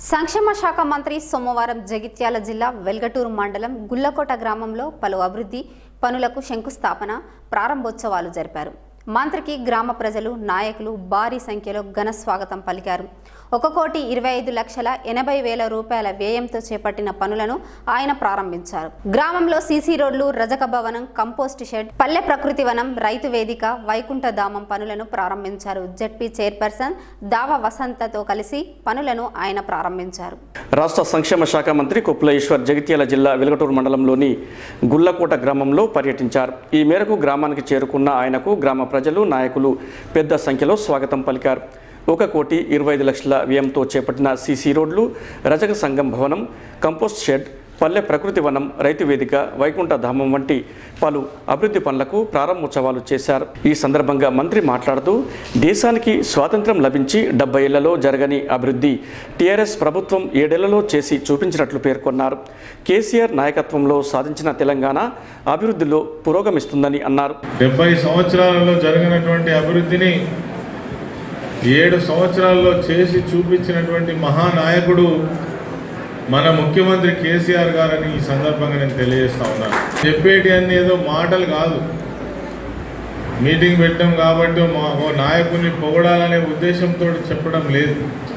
సంక్షేమ శాఖ మంత్రి సోమవారం జగిత్యాల జిల్లా వెల్గటూరు మండలం గుల్లకోట గ్రామంలో పలు అభివృద్ధి పనులకు శంకుస్థాపన ప్రారంభోత్సవాలు జరిపారు మంత్రికి గ్రామ ప్రజలు నాయకులు భారీ సంఖ్యలో ఘన స్వాగతం పలికారు ఒక కోటి ఇరవై ఐదు లక్షల ఎనభై వేల రూపాయల వ్యయంతో చేపట్టిన పనులను ఆయన ప్రారంభించారు గ్రామంలో సీసీ రోడ్లు రజక భవనం కంపోస్ట్ షెడ్ పల్లె ప్రకృతి వనం రైతు వేదిక వైకుంఠ ధామం పనులను ప్రారంభించారు జెడ్పీ చైర్పర్సన్ దావ వసంతతో కలిసి పనులను ఆయన ప్రారంభించారు రాష్ట్ర సంక్షేమ శాఖ మంత్రి కొప్పుల ఈశ్వర్ జగిత్యాల జిల్లా వెలుగటూరు మండలంలోని గుల్లకోట గ్రామంలో పర్యటించారు ఈ మేరకు గ్రామానికి చేరుకున్న ఆయనకు గ్రామ ప్రజలు నాయకులు పెద్ద సంఖ్యలో స్వాగతం పలికారు ఒక కోటి ఇరవై ఐదు లక్షల వ్యయంతో చేపట్టిన సీసీ రోడ్లు రజక సంఘం భవనం కంపోస్ట్ షెడ్ పల్లె ప్రకృతి వనం రైతు వేదిక వైకుంఠ ధామం వంటి పలు అభివృద్ధి పనులకు ప్రారంభోత్సవాలు చేశారు ఈ సందర్భంగా మంత్రి మాట్లాడుతూ దేశానికి స్వాతంత్రం లభించి డెబ్బై ఏళ్లలో జరగని అభివృద్ధి టీఆర్ఎస్ ప్రభుత్వం ఏడేళ్లలో చేసి చూపించినట్లు పేర్కొన్నారు కేసీఆర్ నాయకత్వంలో సాధించిన తెలంగాణ అభివృద్ధిలో పురోగమిస్తుందని అన్నారు డెబ్బై సంవత్సరాలలో జరిగినటువంటి అభివృద్ధిని ఏడు సంవత్సరాల్లో చేసి చూపించినటువంటి మహానాయకుడు మన ముఖ్యమంత్రి కేసీఆర్ గారని ఈ సందర్భంగా నేను తెలియజేస్తా ఉన్నాను చెప్పేటి అన్ని ఏదో మాటలు కాదు మీటింగ్ పెట్టాం కాబట్టి మా ఓ నాయకుడిని పొగడాలనే ఉద్దేశంతో చెప్పడం లేదు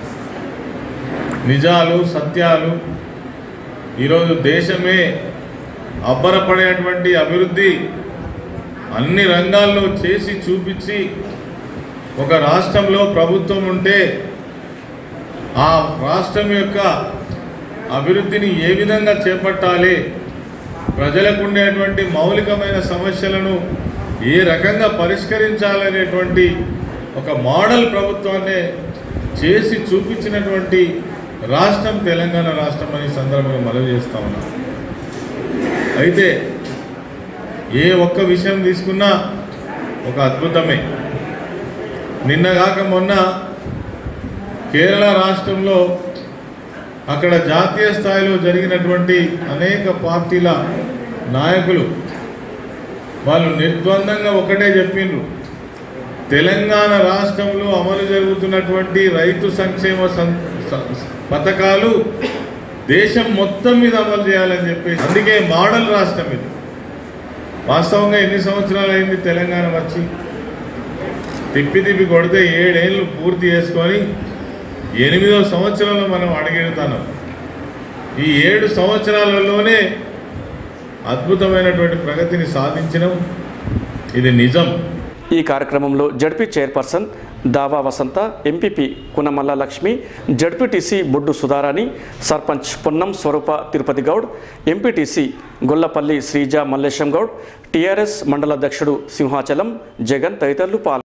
నిజాలు సత్యాలు ఈరోజు దేశమే అబ్బరపడేటువంటి అభివృద్ధి అన్ని రంగాల్లో చేసి చూపించి ఒక రాష్ట్రంలో ప్రభుత్వం ఉంటే ఆ రాష్ట్రం యొక్క అభివృద్ధిని ఏ విధంగా చేపట్టాలి ప్రజలకు ఉండేటువంటి మౌలికమైన సమస్యలను ఏ రకంగా పరిష్కరించాలనేటువంటి ఒక మోడల్ ప్రభుత్వాన్ని చేసి చూపించినటువంటి రాష్ట్రం తెలంగాణ రాష్ట్రం అని ఈ సందర్భంగా మనవి చేస్తా ఉన్నాం అయితే ఏ ఒక్క విషయం తీసుకున్నా ఒక అద్భుతమే నిన్నగాక మొన్న కేరళ రాష్ట్రంలో అక్కడ జాతీయ స్థాయిలో జరిగినటువంటి అనేక పార్టీల నాయకులు వాళ్ళు నిర్ద్వందంగా ఒకటే చెప్పిండ్రు తెలంగాణ రాష్ట్రంలో అమలు జరుగుతున్నటువంటి రైతు సంక్షేమ సం- స- పథకాలు దేశం మొత్తం మీద అమలు చేయాలని చెప్పి అందుకే మోడల్ రాష్ట్రం ఇది వాస్తవంగా ఎన్ని సంవత్సరాలు అయింది తెలంగాణ వచ్చి తిప్పి తిప్పి కొడితే ఏడేళ్ళు పూర్తి చేసుకొని ఎనిమిదో సంవత్సరంలో మనం అడుగెడుతున్నాం ఈ ఏడు సంవత్సరాలలోనే అద్భుతమైనటువంటి ప్రగతిని సాధించడం ఇది నిజం ఈ కార్యక్రమంలో ZP chairperson Dava Vasantha MPP Kunamalla Lakshmi ZPTC Boddu Sudharani sarpanch Ponnam Swaroopa Tirupati Goud MPTC Gollapalli Srija Mallesham Goud TRS మండలాధ్యక్షుడు సింహాచలం జగన్ తదితరులు పాల్గొన్నారు